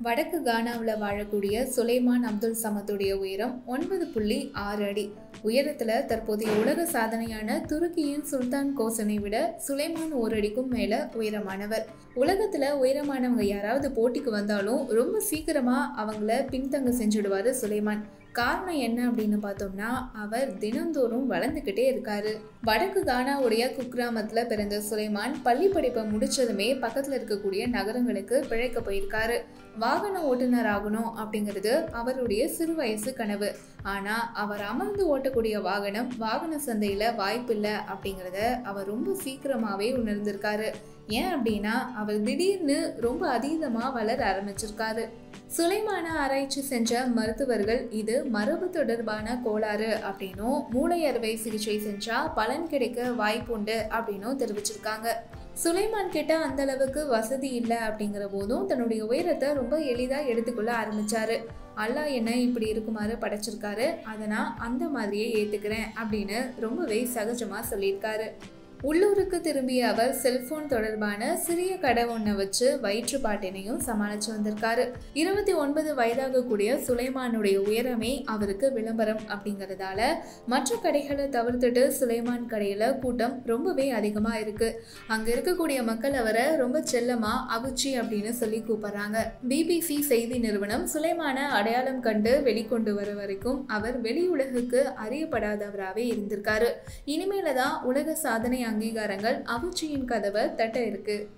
வடக்கு கானாவில் வாழக்கூடிய சுலைமான் அப்துல் சமத்துடைய உயரம் ஒன்பது புள்ளி ஆறு அடி உயரத்தில் தற்போதைய உலக சாதனையான துருக்கியின் சுல்தான் கோசனை விட சுலைமான் ஒரு அடிக்கும் மேலே உயரமானவர் உலகத்தில் உயரமானவங்க யாராவது போட்டிக்கு வந்தாலும் ரொம்ப சீக்கிரமாக அவங்கள பின்தங்க செஞ்சுடுவார் சுலைமான் காரணம் என்ன அப்படின்னு பார்த்தோம்னா அவர் தினந்தோறும் வளர்ந்துக்கிட்டே இருக்காரு வடக்கு கானாவுடைய குக்கிராமத்தில் பிறந்த சுலைமான் பள்ளி படிப்பை முடிச்சதுமே பக்கத்தில் இருக்கக்கூடிய நகரங்களுக்கு பிழைக்க போயிருக்காரு வாகன ஓட்டுநர் ஆகணும் அப்படிங்கிறது அவருடைய சிறு வயசு கனவு ஆனால் அவர் அமர்ந்து ஓட்டக்கூடிய வாகனம் வாகன சந்தையில் வாய்ப்பில்லை அப்படிங்கிறத அவர் ரொம்ப சீக்கிரமாகவே உணர்ந்திருக்காரு ஏன் அப்படின்னா அவர் திடீர்னு ரொம்ப அதீதமாக வளர ஆரம்பிச்சிருக்காரு சுலைமான ஆராய்ச்சி செஞ்ச மருத்துவர்கள் இது மரபு தொடர்பான கோளாறு அப்படின்னும் மூளை அறுவை சிகிச்சை செஞ்சா பலன் கிடைக்க வாய்ப்புண்டு அப்படின்னும் தெரிவிச்சிருக்காங்க சுலைமான் கிட்ட அந்த அளவுக்கு வசதி இல்லை அப்படிங்கிற போதும் தன்னுடைய உயரத்தை ரொம்ப எளிதாக எடுத்துக்கொள்ள ஆரம்பிச்சாரு அல்லாஹ் என்ன இப்படி இருக்குமாறு படைச்சிருக்காரு அதை நான் அந்த மாதிரியே ஏற்றுக்கிறேன் அப்படின்னு ரொம்பவே சகஜமாக சொல்லியிருக்காரு உள்ளூருக்கு திரும்பிய அவர் செல்போன் தொடர்பான சிறிய கடை ஒன்றை வச்சு வயிற்றுப்பாட்டினையும் சமாளித்து வந்திருக்காரு இருபத்தி ஒன்பது வயதாகக்கூடிய சுலைமானுடைய உயரமே அவருக்கு விளம்பரம் அப்படிங்கிறதால மற்ற கடைகளை தவிர்த்துட்டு சுலைமான் கடையில் கூட்டம் ரொம்பவே அதிகமாக இருக்கு அங்கே இருக்கக்கூடிய மக்கள் அவரை ரொம்ப செல்லமாக அவுச்சி அப்படின்னு சொல்லி கூப்பிடுறாங்க பிபிசி செய்தி நிறுவனம் சுலைமான அடையாளம் கண்டு வெளிக்கொண்டு வர வரைக்கும் அவர் வெளி உலகுக்கு அறியப்படாதவராகவே இருந்திருக்காரு இனிமேல தான் உலக சாதனை அங்கீகாரங்கள் அவுச்சியின் கதவை தட்ட இருக்கு